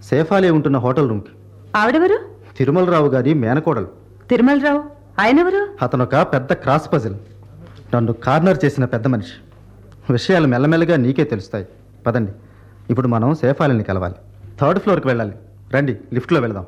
సేఫాలి ఉంటున్న హోటల్ రూమ్కి ఆవిడెవరు తిరుమలరావు గారి మేనకోడలు తిరుమలరావు ఆయనెవరు అతనొక పెద్ద క్రాస్ పజిల్ నన్ను కార్నర్ చేసిన పెద్ద మనిషి విషయాలు మెల్లమెల్లగా నీకే తెలుస్తాయి పదండి ఇప్పుడు మనం సేఫాలిని కలవాలి థర్డ్ ఫ్లోర్కి వెళ్ళాలి రండి లిఫ్ట్లో వెళదాం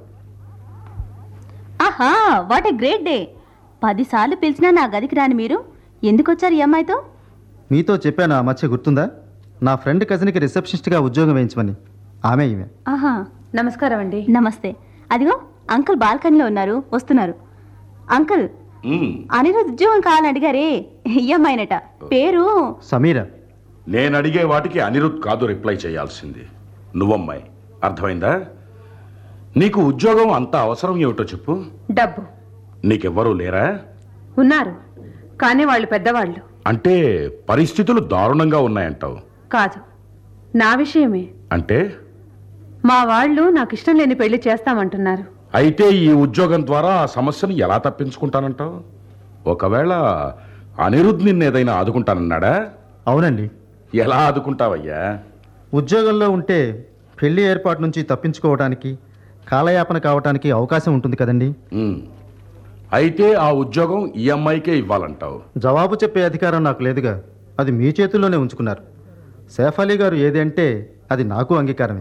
ఆహా వాట్ ఏ గ్రేట్ డే పదిసార్లు పిలిచినా నా గదికి రాని మీరు ఎందుకు వచ్చారు ఈ అమ్మాయితో మీతో చెప్పాను ఆ మధ్య గుర్తుందా నా ఫ్రెండ్ కజిన్కి రిసెప్షనిస్ట్గా ఉద్యోగం వేయించమని ఆమె ఈమె ఆహా నమస్కారం అండి నమస్తే అదిగో అంకుల్ బాల్కనీలో ఉన్నారు వస్తున్నారు అంకుల్ మ్మ్. అనిరుద్ ఉద్యోగం కావాలని అడిగారే ఈ అమ్మాయినట పేరు సమీర నేను అడిగే వాటికి అనిరుద్ కాదు రిప్లై చేయాల్సింది నువ్వమ్మాయి అర్థమైందా నీకు ఉద్యోగం అంత అవసరం ఏమిటో చెప్పు డబ్బు నీకెవ్వరూ లేరా ఉన్నారు కానీ వాళ్ళు పెద్దవాళ్ళు అంటే పరిస్థితులు దారుణంగా ఉన్నాయంటావు కాదు నా విషయమే అంటే మా వాళ్ళు నాకు ఇష్టం లేని పెళ్లి చేస్తామంటున్నారు అయితే ఈ ఉద్యోగం ద్వారా ఆ సమస్యను ఎలా తప్పించుకుంటానంటావు ఒకవేళ అనిరుద్ నిన్నేదైనా ఆదుకుంటానన్నాడా అవునండి ఎలా ఆదుకుంటావయ్యా ఉద్యోగంలో ఉంటే పెళ్లి ఏర్పాటు నుంచి తప్పించుకోవడానికి కాలయాపన కావటానికి అవకాశం ఉంటుంది కదండి మ్మ్. అయితే ఆ ఉద్యోగం ఈ అమ్మాయికే ఇవ్వాలంటావు జవాబు చెప్పే అధికారం నాకు లేదుగా అది మీ చేతుల్లోనే ఉంచుకున్నారు సేఫ్ అలీ గారు ఏది అంటే అది నాకు అంగీకారమే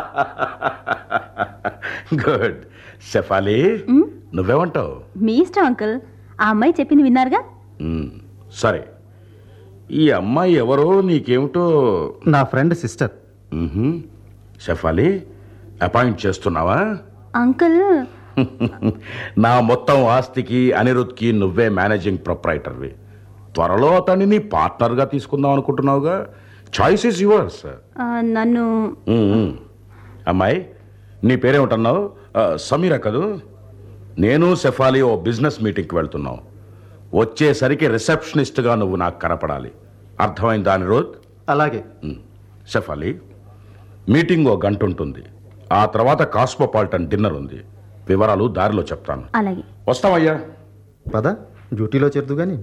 గుడ్ షెఫాలి నువ్వేమంటావు మీ ఇష్టం అంకుల్ ఆ అమ్మాయి చెప్పింది విన్నారుగా మ్మ్. సరే ఈ అమ్మాయి ఎవరో నీకేమిటో నా ఫ్రెండ్ సిస్టర్ మ్హూ. షెఫాలి అపాయింట్ చేస్తున్నావా అంకుల్ నా మొత్తం ఆస్తికి అనిరుద్ధ్కి నువ్వే మేనేజింగ్ ప్రొప్రైటర్వి త్వరలో అతన్ని నీ పార్ట్నర్గా తీసుకుందాం అనుకుంటున్నావుగా చాయిస్ ఇస్ యువర్స్ ఆ, నన్ను అమ్మాయి నీ పేరేమిటన్నావు ఆ, సమీరా కదూ నేను సెఫాలి ఓ బిజినెస్ మీటింగ్కి వెళ్తున్నావు వచ్చేసరికి రిసెప్షనిస్ట్గా నువ్వు నాకు కనపడాలి అర్థమైందా అనిరుద్ అలాగే ఉమ్. షెఫాలి మీటింగ్ ఓ గంట ఉంటుంది ఆ తర్వాత కాస్మోపాలిటన్ డిన్నర్ ఉంది వివరాలు దారిలో చెప్తాను అలాగే వస్తామయ్యా పద డ్యూటీలో చేరుదు కానీ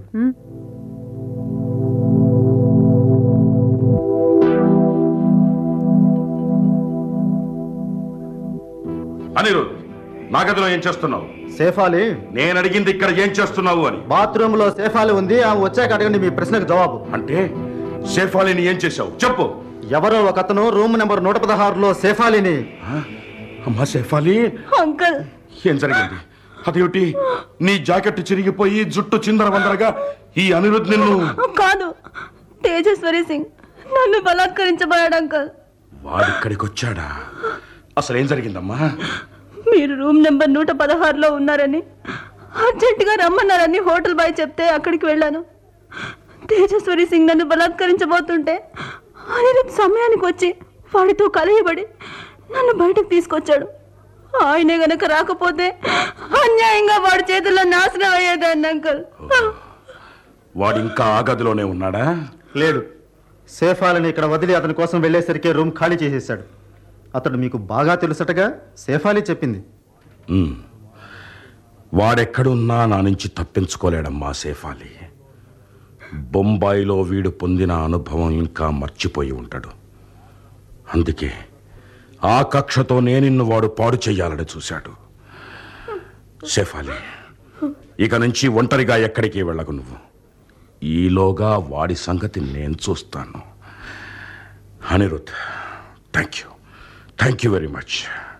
అనిరుద్ నా గదిలో ఏం చేస్తున్నావు సేఫాలి నేను అడిగింది ఇక్కడ ఏం చేస్తున్నావు అని బాత్రూంలో సేఫాలి ఉంది ఆమె వచ్చాక అడగండి మీ ప్రశ్నకు జవాబు అంటే షేఫాలిని ఏం చేశావు చెప్పు ఎవరో ఒక అతను రూమ్ నెంబర్ నూట పదహారులో సేఫాలిని ఆ? అమ్మా షేఫాలి అంకుల్ ఏం జరిగింది అదేమిటి నీ జాకెట్ చిరిగిపోయి జుట్టు చిందర వందరగా ఈ అనిరుద్ నిన్ను కాదు తేజస్వరి సింగ్ నన్ను బలాత్కరించబోయాడు అంకుల్ వాడిక్కడికి వచ్చాడా అసలు ఏం జరిగిందమ్మా మీరు రూమ్ నెంబర్ నూట పదహారులో ఉన్నారని అర్జెంటుగా రమ్మన్నారని హోటల్ బాయ్ చెప్తే అక్కడికి వెళ్ళాను తేజస్వరి సింగ్ నన్ను బలాత్కరించబోతుంటే అనిరుద్ సమయానికి వచ్చి వాడితో కలయబడి నన్ను బయటకు తీసుకొచ్చాడు ఆయనే గనక రాకపోతే అన్యాయంగా వాడి చేతుల్లో నాశనం అయ్యేదాన్ని అంకుల్ వాడు ఇంకా ఆ గదిలోనే ఉన్నాడా లేడు సేఫాలిని ఇక్కడ వదిలి అతని కోసం వెళ్ళేసరికి రూమ్ ఖాళీ చేసేశాడు అతడు మీకు బాగా తెలుసటగా సేఫాలి చెప్పింది ఉమ్. వాడెక్కడున్నా నా నుంచి తప్పించుకోలేడమ్మా సేఫాలి బొంబాయిలో వీడు పొందిన అనుభవం ఇంకా మర్చిపోయి ఉంటాడు అందుకే ఆ కక్షతో నేనిన్ను వాడు పాడు చెయ్యాలని చూశాడు సేఫాలి ఇక నుంచి ఒంటరిగా ఎక్కడికి వెళ్ళకు నువ్వు ఈలోగా వాడి సంగతి నేను చూస్తాను Anirudh thank you thank you very much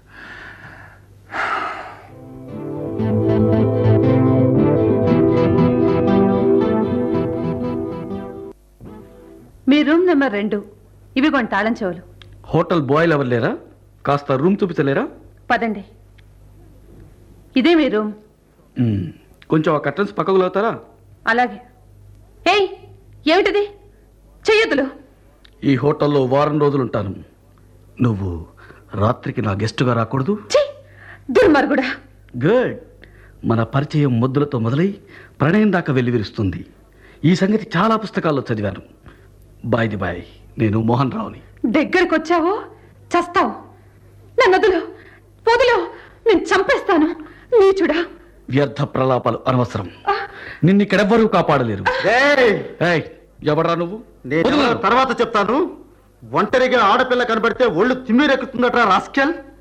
మీ రూమ్ నెంబర్ రెండు ఇవి కొన్ని తాళం చెవులు హోటల్ బాయ్లు ఎవరు లేరా కాస్త రూమ్ చూపించలేరా పదండి ఇదే మీ రూమ్ మ్మ్. కొంచెం ఆ కర్టన్స్ పక్కకు అవుతారా అలాగే ఏయ్ ఏమిటిది చెయ్యొద్దులు ఈ హోటల్లో వారం రోజులు ఉంటాను నువ్వు రాత్రికి నా గెస్టుగా రాకూడదు ఛీ దుర్మార్గుడా గుడ్ మన పరిచయం ముద్దులతో మొదలై ప్రణయం దాకా వెల్లివిరుస్తుంది ఈ సంగతి చాలా పుస్తకాల్లో చదివాను బాయ్ది బాయ్ నేను మోహన్ రావుని దగ్గరకు వచ్చావో చస్తావు నన్ను వదులు వదులు నేను చంపేస్తాను నీచుడా వ్యర్థ ప్రలాపాలు అనవసరం నిన్ను ఇక్కడెవ్వరూ కాపాడలేరు ఏయ్! ఏయ్, ఎవడ్రా నువ్వు నేను వదలు. తర్వాత చెప్తాను ఒంటరిగా ఆడపిల్ల కనబడితే ఒళ్ళు తిమ్మిరెక్కుతుందట రాస్కెల్